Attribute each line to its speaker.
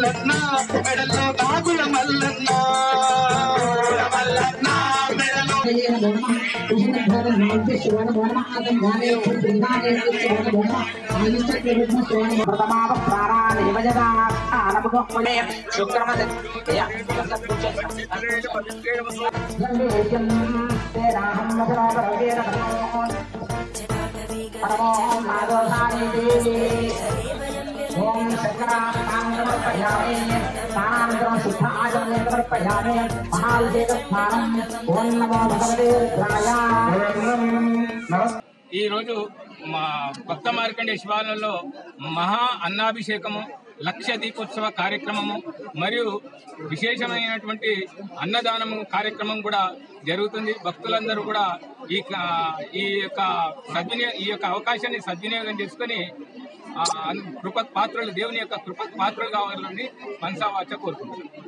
Speaker 1: మల్లన్న మెడలో నాగుల మల్లన్న మల్లన్న మెడలో
Speaker 2: ఓం శంకరాపయామి స్నానానంతరం శుద్ధ ఆచరణ సమర్పయామి మహావిశేష స్నానం ఓం నమో భగవతే రుద్రాయ
Speaker 3: ఈ రోజు మా కొత్త మార్కండే శివాలయంలో మహా అన్నాభిషేకము లక్ష దీపోత్సవ కార్యక్రమము మరియు విశేషమైనటువంటి అన్నదానము కార్యక్రమం కూడా జరుగుతుంది భక్తులందరూ కూడా ఈ కా- ఈ యొక్క సద్వినియో ఈ యొక్క అవకాశాన్ని సద్వినియోగం చేసుకొని ఆ, కృపత్ పాత్రలు దేవుని యొక్క కృపత్ పాత్రలు కావాలని మనసావాచ కోరుకుంటున్నాను